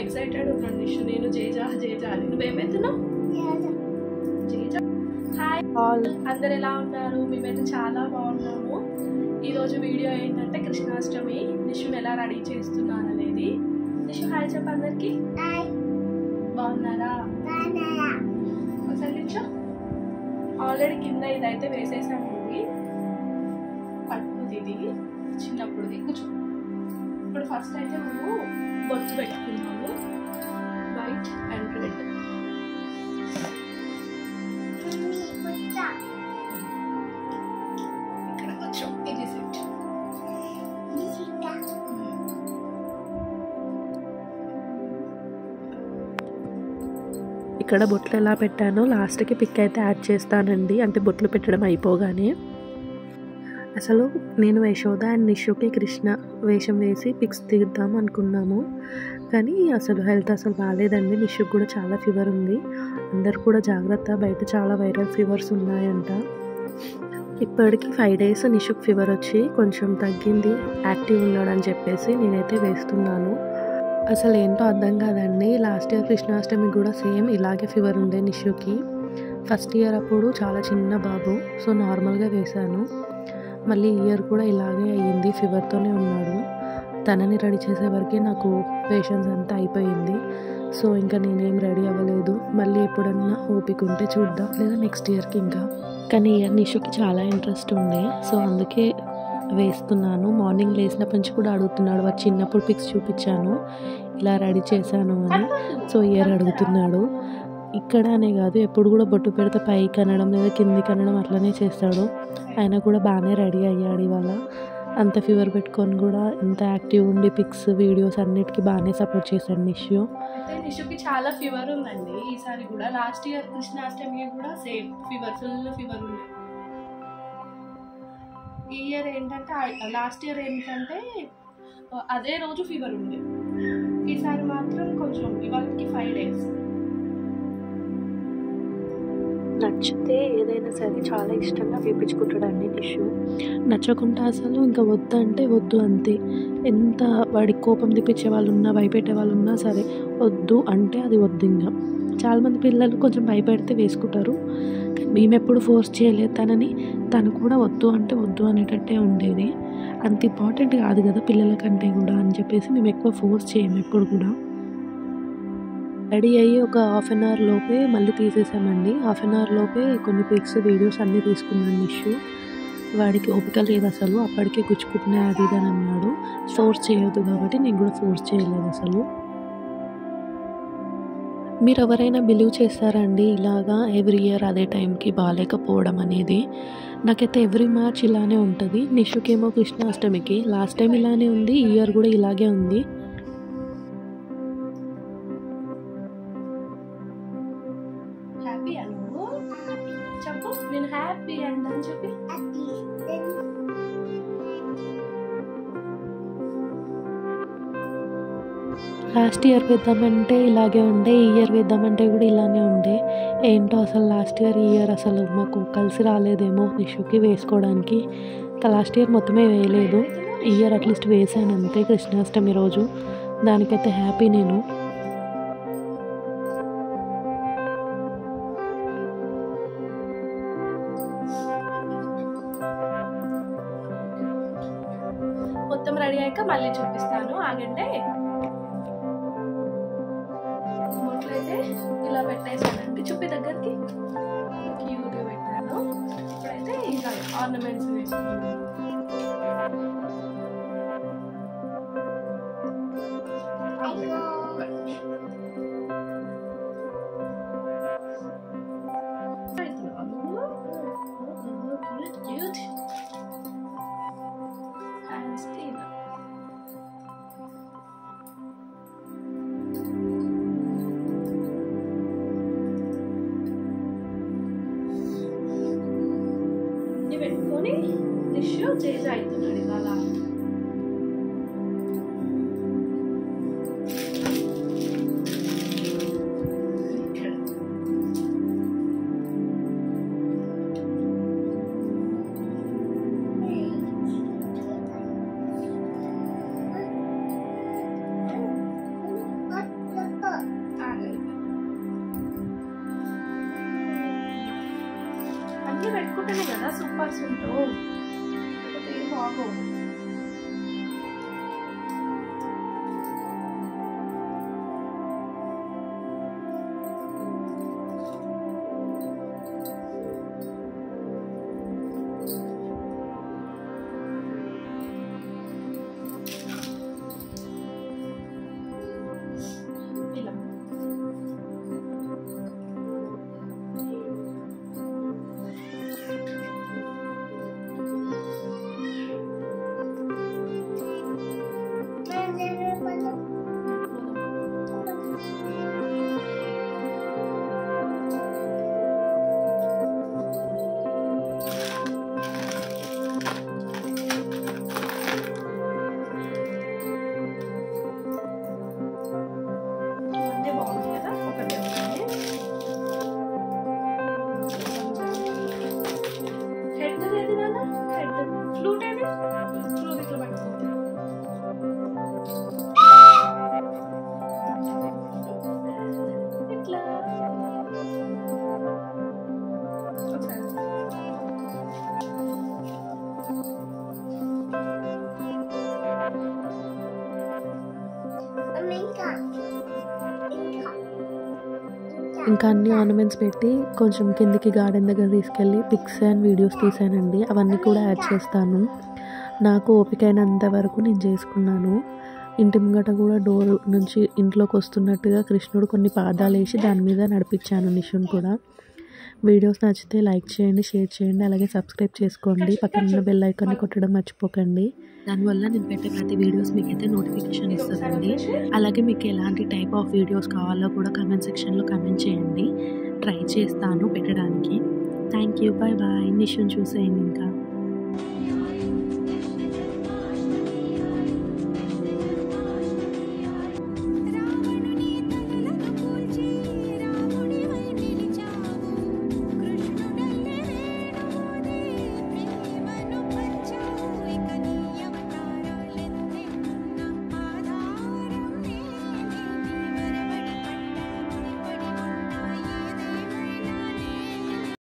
Excited ఉన్నాను నిషు నేను Jeja Jeja అని నువ్వేమైతున్నావు జేజా హాయ్ ఆల్ అందరు ఎలా ఉన్నారు మేమైతే చాలా బాగున్నాము ఈరోజు వీడియో ఏంటంటే కృష్ణాష్టమి నిషుని ఎలా రెడీ చేస్తున్నాను అనేది నిషు హాయ్ చెప్పు అందరికి బాగున్నారా ఒకసారి నిషు ఆల్రెడీ కింద ఇదైతే వేసేసాము ఇది పట్టుది ఇది చిన్నప్పుడుది కూర్చో ఇప్పుడు ఫస్ట్ అయితే మేము బొట్టు పెట్టుకున్నాము వైట్ అండ్ రెడ్ ఇక్కడ కొంచెం ఇది సెట్ ఇక్కడ బొట్లు ఎలా పెట్టానో లాస్ట్కి పిక్ అయితే యాడ్ చేస్తానండి అంటే బొట్లు పెట్టడం అయిపోగానే అసలు నేను యశోద అండ్ నిషుకి కృష్ణ వేషం వేసి పిక్స్ తీద్దాం అనుకున్నాము కానీ అసలు హెల్త్ అసలు బాగాలేదండి నిషుకి కూడా చాలా ఫీవర్ ఉంది అందరు కూడా జాగ్రత్త బయట చాలా వైరల్ ఫీవర్స్ ఉన్నాయంట ఇప్పటికి ఫైవ్ డేస్ నిషుక్ ఫీవర్ వచ్చి కొంచెం తగ్గింది యాక్టివ్ ఉన్నాడని చెప్పేసి నేనైతే వేస్తున్నాను అసలు ఏంటో అర్థం కాదండి లాస్ట్ ఇయర్ కృష్ణాష్టమి కూడా సేమ్ ఇలాగే ఫీవర్ ఉండే నిషుకి ఫస్ట్ ఇయర్ అప్పుడు చాలా చిన్న బాబు సో నార్మల్గా వేశాను మళ్ళీ ఇయర్ కూడా ఇలాగే అయ్యింది ఫీవర్తోనే ఉన్నాడు తనని రెడీ చేసేవరకే నాకు పేషెన్స్ అంతా అయిపోయింది సో ఇంకా నేనేం రెడీ అవ్వలేదు మళ్ళీ ఎప్పుడన్నా ఓపిక ఉంటే చూద్దాం లేదా నెక్స్ట్ ఇయర్కి ఇంకా కానీ ఇయర్ నిషుకి చాలా ఇంట్రెస్ట్ ఉంది సో అందుకే వేస్తున్నాను మార్నింగ్ లేచినప్పటి నుంచి కూడా అడుగుతున్నాడు వాడు చిన్నప్పుడు పిక్స్ చూపించాను ఇలా రెడీ చేశాను అని సో ఇయర్ అడుగుతున్నాడు ఇక్కడ అనే కాదు ఎప్పుడు కూడా బొట్టు పెడితే పైకి అనడం లేదా కిందికి అనడం అట్లనే చేస్తాడు ఆయన కూడా బాగానే రెడీ అయ్యాడు ఇవాళ అంత ఫీవర్ పెట్టుకొని కూడా ఎంత యాక్టివ్ ఉండి పిక్స్ వీడియోస్ అన్నిటికీ బాగానే సపోర్ట్ చేశాడు నిష్యూ అయితే నిషుకి చాలా ఫీవర్ ఉందండి ఈసారి కూడా లాస్ట్ ఇయర్ కృష్ణాష్టమి కూడా సేమ్ ఫీవర్ ఫుల్ ఫీవర్ ఉంది ఈ ఇయర్ ఏంటంటే లాస్ట్ ఇయర్ ఏంటంటే ఆ, అదే రోజు ఫీవర్ ఉంది ఈసారి మాత్రం కొంచెం ఇవాళకి ఫైవ్ డేస్ నచ్చితే ఏదైనా సరే చాలా ఇష్టంగా వేపించుకుంటాడండి నిషు నచ్చకుండా అసలు ఇంకా వద్దు అంటే వద్దు అంతే ఎంత వాడి కోపం తెప్పించే వాళ్ళు ఉన్నా భయపెట్టే వాళ్ళు ఉన్నా సరే వద్దు అంటే అది వద్దు ఇంకా చాలామంది పిల్లలు కొంచెం భయపెడితే వేసుకుంటారు కానీ మేము ఎప్పుడు ఫోర్స్ చేయలేదు తనని తను కూడా వద్దు అంటే వద్దు అనేటట్టే ఉండేది అంత ఇంపార్టెంట్ కాదు కదా పిల్లల కంటే కూడా అని చెప్పేసి మేము ఎక్కువ ఫోర్స్ చేయము ఎప్పుడు కూడా రెడీ అయ్యి ఒక హాఫ్ అన్ అవర్ లోపే మళ్ళీ తీసేసామండి హాఫ్ అన్ అవర్ లోపే కొన్ని పిక్స్ వీడియోస్ అన్నీ తీసుకున్నాను ఇష్యూ వాడికి ఓపిక లేదు అసలు అప్పటికే గుచ్చుకుంటున్నాయి అది ఇది అని అన్నాడు ఫోర్స్ చేయొద్దు కాబట్టి నేను కూడా ఫోర్స్ చేయలేదు అసలు మీరు ఎవరైనా బిలీవ్ చేస్తారండి ఇలాగా ఎవ్రీ ఇయర్ అదే టైంకి బాగాలేకపోవడం అనేది నాకైతే ఎవ్రీ మార్చ్ ఇలానే ఉంటుంది నిషుకేమో కృష్ణాష్టమికి లాస్ట్ టైం ఇలానే ఉంది ఈ ఇయర్ కూడా ఇలాగే ఉంది హ్యాపీ నువ్వు చెప్పు నేను హ్యాపీ అంటని చెప్పి లాస్ట్ ఇయర్ వేద్దామంటే ఇలాగే ఉండే ఈ ఇయర్ వేద్దామంటే కూడా ఇలానే ఉండే ఏంటో అసలు లాస్ట్ ఇయర్ ఈ ఇయర్ అసలు మాకు కలిసి రాలేదేమో నిషుకి వేసుకోవడానికి ఇంకా లాస్ట్ ఇయర్ మొత్తమే వేయలేదు ఈ ఇయర్ అట్లీస్ట్ వేసాను అంతే కృష్ణాష్టమి రోజు దానికైతే హ్యాపీ నేను మొత్తం రెడీ అయ్యాక మళ్ళీ చూపిస్తాను ఆగండి బొట్లయితే ఇలా పెట్టేసానండి చూపి దగ్గరికి క్యూట్గా పెట్టాను ఇప్పుడైతే ఇలా ఆర్నమెంట్స్ వేసుకున్నాను Cute. And still. ఇది పెట్టుకొని డిష్ చేసి అవుతున్నాడు ఇవాళ ఇక్కడ. ఫోకస్ ఉంటావు లేకపోతే ఏం బాగోవు ఇలా ఇవన్నీ బాగుంది కదా ఒకటే ఒకటి హెడ్ ఏది నాన్న హెడ్ ఫ్లూట్ ఏది ఫ్లూట్ ఇట్లా పట్టుకోండి ఇట్లా ఒకసారి ఇంకా అన్ని ఆర్నమెంట్స్ పెట్టి కొంచెం కిందికి గార్డెన్ దగ్గర తీసుకెళ్ళి పిక్స్ అండ్ వీడియోస్ తీసానండి అవన్నీ కూడా యాడ్ చేస్తాను నాకు ఓపిక అయినంత వరకు నేను చేసుకున్నాను ఇంటి ముంగట కూడా డోర్ నుంచి ఇంట్లోకి వస్తున్నట్టుగా కృష్ణుడు కొన్ని పాదాలు వేసి దాని మీద నడిపించాను నిషున్ కూడా వీడియోస్ నచ్చితే లైక్ చేయండి షేర్ చేయండి అలాగే సబ్స్క్రైబ్ చేసుకోండి పక్కన ఉన్న బెల్ ఐకాన్ని కొట్టడం మర్చిపోకండి దానివల్ల నేను పెట్టే ప్రతి వీడియోస్ మీకైతే నోటిఫికేషన్ ఇస్తుందండి అలాగే మీకు ఎలాంటి టైప్ ఆఫ్ వీడియోస్ కావాలో కూడా కమెంట్ సెక్షన్లో కమెంట్ చేయండి ట్రై చేస్తాను పెట్టడానికి థ్యాంక్ యూ బాయ్ బాయ్ నిషన్ చూసేయండి ఇంకా